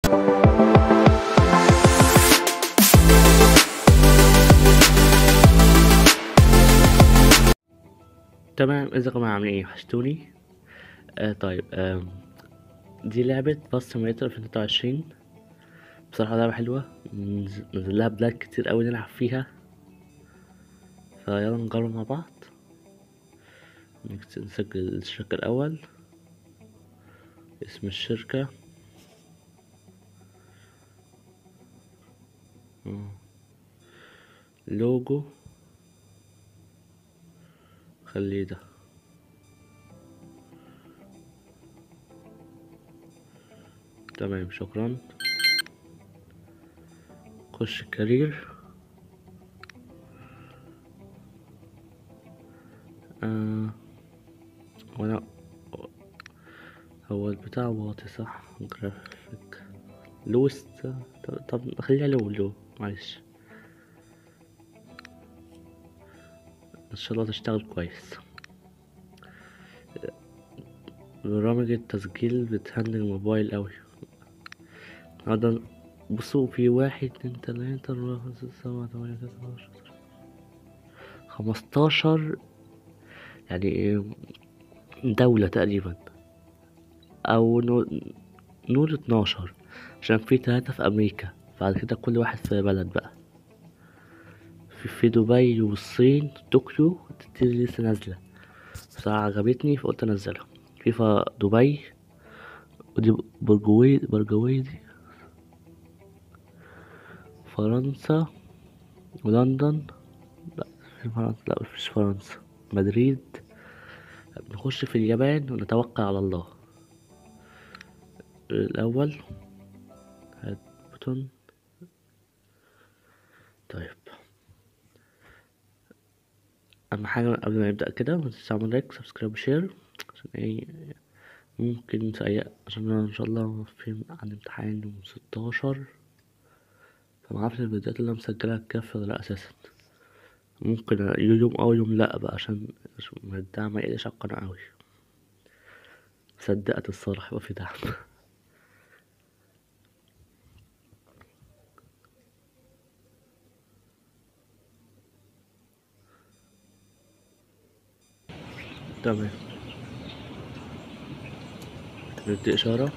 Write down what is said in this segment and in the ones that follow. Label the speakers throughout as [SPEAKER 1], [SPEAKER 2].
[SPEAKER 1] تمام ازيكم يا جماعة عاملين ايه وحشتوني آه طيب آم، دي لعبة باص سيميليتر 2023 بصراحة لعبة حلوة نز- نزل لها بلاد كتير أوي نلعب فيها فيلا نجرب مع بعض نكت- نسجل الشركة الأول اسم الشركة مم. لوجو خليه ده تمام شكرا خش كارير آه. وانا هو البتاع واطي صح جرافيك لوست طب, طب خليها لو لو معلش ان شاء الله تشتغل كويس برامج التسجيل بتهندل الموبايل قوي هذا بصوا في واحد اتنين تلاتة أربعة خمسة ستة سبعة تمانية تسعة عشرة خمستاشر يعني دولة تقريبا أو نو- نقول اتناشر عشان في تلاتة في أمريكا بعد كده كل واحد في بلد بقى في, في دبي والصين طوكيو دي لسه نازلة بصراحة عجبتني فقلت أنزلها في ف- دبي ودي برجوي برجوي دي فرنسا ولندن لا في فرنسا لا مفيش فرنسا مدريد نخش في اليابان ونتوكل على الله الأول هات بوتون طيب أهم حاجة قبل ما نبدأ كده متنساش تعمل لايك سبسكرايب وشير عشان ايه ممكن سيء عشان أنا إن شاء الله في عندي امتحان يوم ستاشر فمعرفش الفيديوهات اللي أنا مسجلها تكفي ولا لأ أساسا ممكن يوم أو يوم لأ بقى عشان عشان الدعم ما يقلش على القناة أوي صدقت الصراحة يبقى في دعم تمام ندي إشارة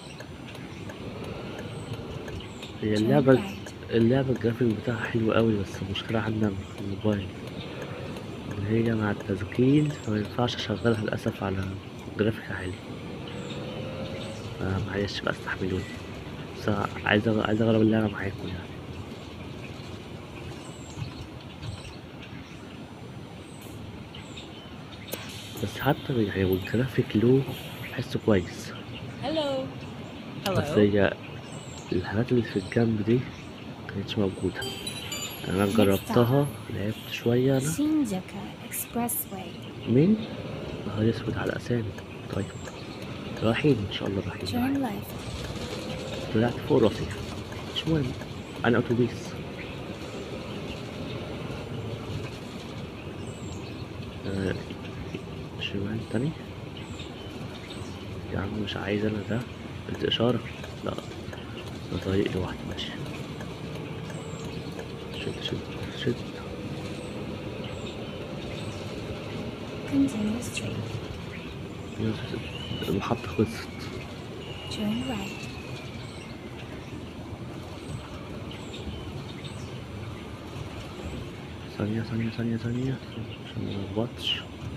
[SPEAKER 1] هي اللعبة اللعبة الجرافيك بتاعها حلو قوي بس المشكلة عندنا في الموبايل إن هي مع التسجيل فما ينفعش أشغلها للأسف على جرافيك عالي فمعلش بقى استحملوني بس عايز أغ- عايز أجرب اللعبة معاكم يعني بس حتى يعني والجرافيك لو بحسه كويس
[SPEAKER 2] Hello.
[SPEAKER 1] بس
[SPEAKER 2] Hello.
[SPEAKER 1] هي الحاجات اللي في الجنب دي مكانتش موجودة أنا جربتها لعبت شوية أنا
[SPEAKER 3] Shinjuku Expressway.
[SPEAKER 1] مين؟ نهار اسود على اسامي طيب رايحين ان شاء الله رايحين
[SPEAKER 3] Turn
[SPEAKER 1] رايحين.
[SPEAKER 3] left.
[SPEAKER 1] طلعت فوق راسي مش مهم انا اتوبيس آه، شمال تاني يا عم مش عايز انا ده ادي اشارة لا ده طريق لوحدي ماشي شد شد شد
[SPEAKER 3] Continue straight.
[SPEAKER 1] المحطة خلصت
[SPEAKER 3] Turn right.
[SPEAKER 1] ثانية ثانية ثانية ثانية عشان ما نغلطش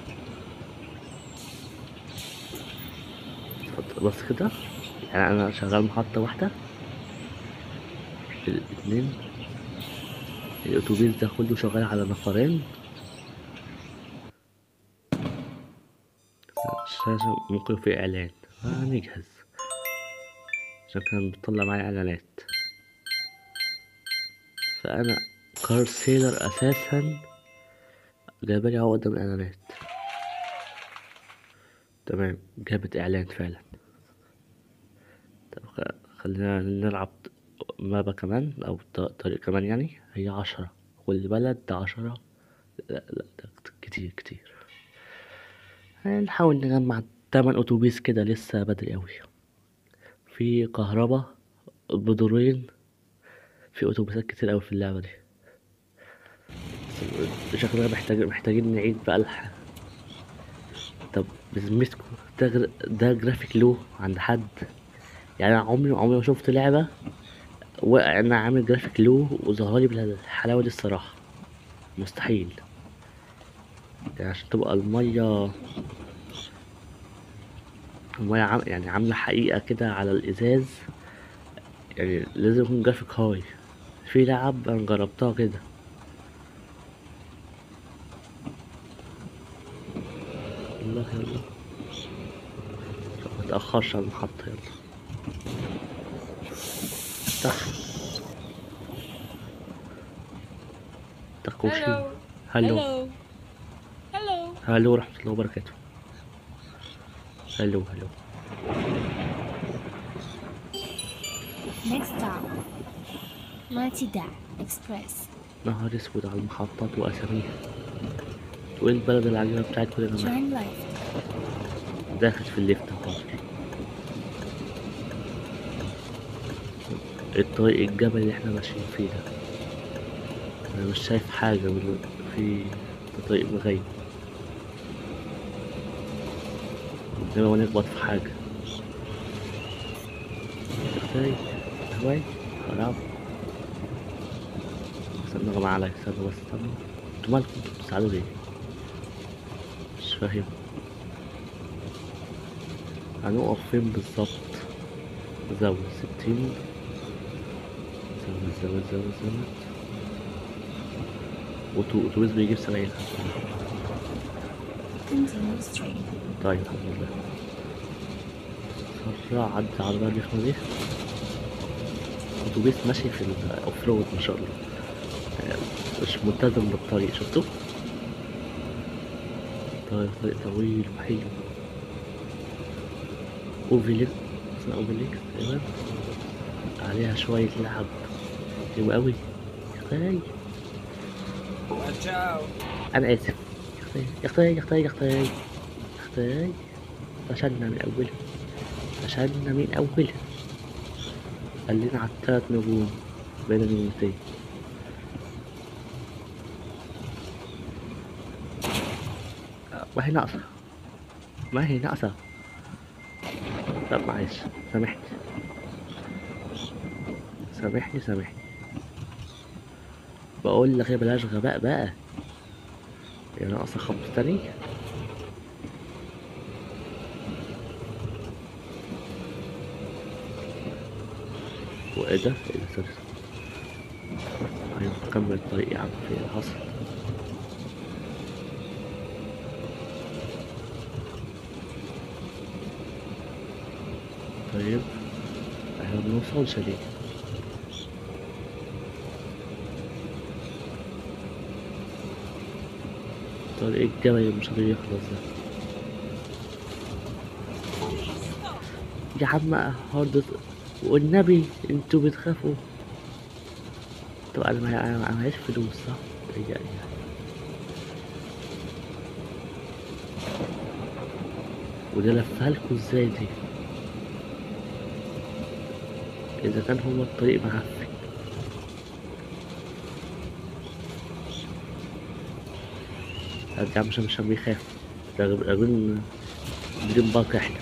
[SPEAKER 1] اتفضل بس كده يعني أنا شغال محطة واحدة الاتنين الأتوبيس ده كله شغال على نفرين الشاشة ممكن في إعلان فنجهز عشان كان بتطلع معايا إعلانات فأنا كار سيلر أساسا جايبالي عقدة من الإعلانات تمام جابت إعلان فعلا طب خ- خلينا نلعب مابا كمان أو ط- طريق كمان يعني هي عشرة كل بلد ده عشرة لا لا ده كتير كتير نحاول نجمع تمن أتوبيس كده لسه بدري أوي في كهربا بدورين في اتوبيسات كتير اوي في اللعبة دي بس شكلنا محتاج محتاجين نعيد بقى الح... طب بذمتكم ده جر... ده جرافيك له عند حد يعني انا عمري عمري ما شفت لعبة وانا عامل جرافيك له وظهرلي بالحلاوة دي الصراحة مستحيل يعني عشان تبقى المية المية عم... يعني عاملة حقيقة كده على الإزاز يعني لازم يكون جرافيك هاي في لعب أنا جربتها كده يلا يلا متأخرش على المحطة يلا افتح تخوشين هلو
[SPEAKER 2] Hello. Hello.
[SPEAKER 1] هلو ورحمة الله وبركاته هلو هلو
[SPEAKER 3] Next stop. Matida Express.
[SPEAKER 1] نهار اسود على المحطات واساميها وايه البلد العجيبة بتاعتكم دي يا جماعة
[SPEAKER 3] Turn left.
[SPEAKER 1] داخل في الليفت اهو الطريق الجبل اللي احنا ماشيين فيه ده انا مش شايف حاجة من في طريق مغيب قدامي وانا اخبط في حاجة اختي هواي خراب استنى يا جماعة عليا استنى بس استنى انتوا مالكم انتوا بتساعدوا ليه مش فاهم هنقف فين بالظبط زاوية ستين زاوية زاوية زاوية زاوية وتو- أتوبيس بيجيب سبعين
[SPEAKER 3] Continue straight.
[SPEAKER 1] طيب الحمد لله سرع عدى على العربية الرخمة دي أتوبيس ماشي في الأوف رود ما شاء الله يعني مش ملتزم بالطريق شفتوا؟ طيب طريق طويل وحلو أوفيليك اسمها أوفيليك تقريبا عليها شوية لعب حلو أوي يا أختي
[SPEAKER 2] Watch out.
[SPEAKER 1] أنا آسف يا أختي يا أختي يا أختي يا أختي فشلنا من أولها فشلنا من أولها خلينا على التلات نجوم بين النجومتين ما هي ناقصة ما هي ناقصة طب معلش سامحني سامحني سامحني بقول لك ايه بلاش غباء بقى يا ناقصة خط تاني وايه ده؟ ايه ده سوري ايوه كمل الطريق يا عم في ايه اللي حصل طيب احنا بنوصلش ليه طريق الجبل مش راضي يخلص ده يا عم هارد والنبي انتوا بتخافوا طب انا معايا انا معيش فلوس صح؟ هي هي وده لفها لكم ازاي دي؟ اذا كان هو الطريق معفن هاد يا عم مش مش بيخاف ده راجل دريم بارك احنا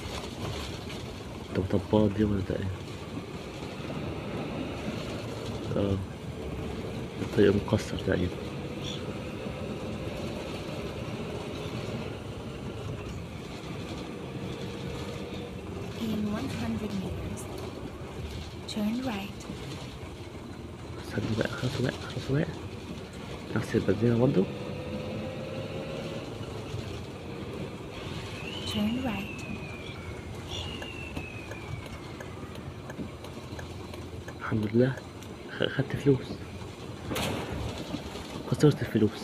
[SPEAKER 1] طب طبات دي ولا ده ايه؟ اه الطريق مكسر تقريبا
[SPEAKER 3] In 100 meters. Turn right.
[SPEAKER 1] استنى بقى خلاص بقى خلاص بقى نفس البنزينة برضه
[SPEAKER 3] Turn right.
[SPEAKER 1] الحمد لله خ- خدت فلوس خسرت الفلوس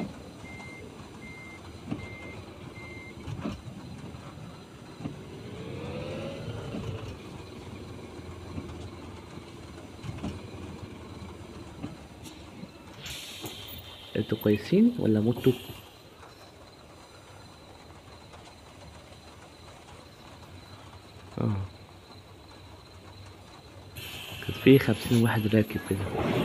[SPEAKER 1] انتوا كويسين ولا متوا اه في خمسين واحد راكب كده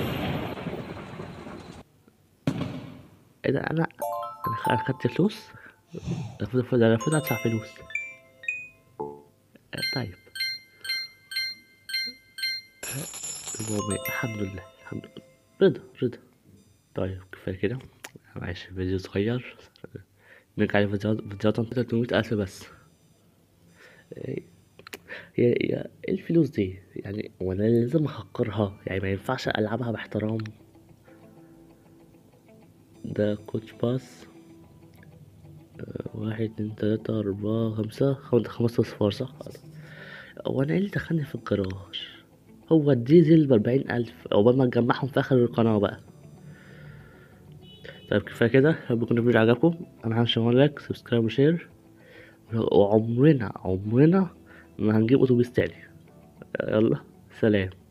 [SPEAKER 1] ايه ده انا انا خ- أنا خدت فلوس المفروض المفروض أنا المفروض ادفع فلوس آه، طيب المهم الحمد لله الحمد لله رضا رضا طيب كفاية كده معلش فيديو صغير نرجع لفيديوهات فيديوهات 300 ألف بس إيه، هي هي ايه الفلوس دي يعني وانا لازم احقرها يعني ما ينفعش العبها باحترام ده كوتش باس آه، واحد اتنين تلاتة أربعة خمسة خم- خمسة أصفار صح هو أنا ايه اللي دخلني في الجراج هو الديزل بأربعين ألف عقبال ما نجمعهم في آخر القناة بقى طيب كفاية كده لو يكون الفيديو عجبكم أنا همشي لايك سبسكرايب وشير وعمرنا عمرنا ما هنجيب أتوبيس تاني يلا سلام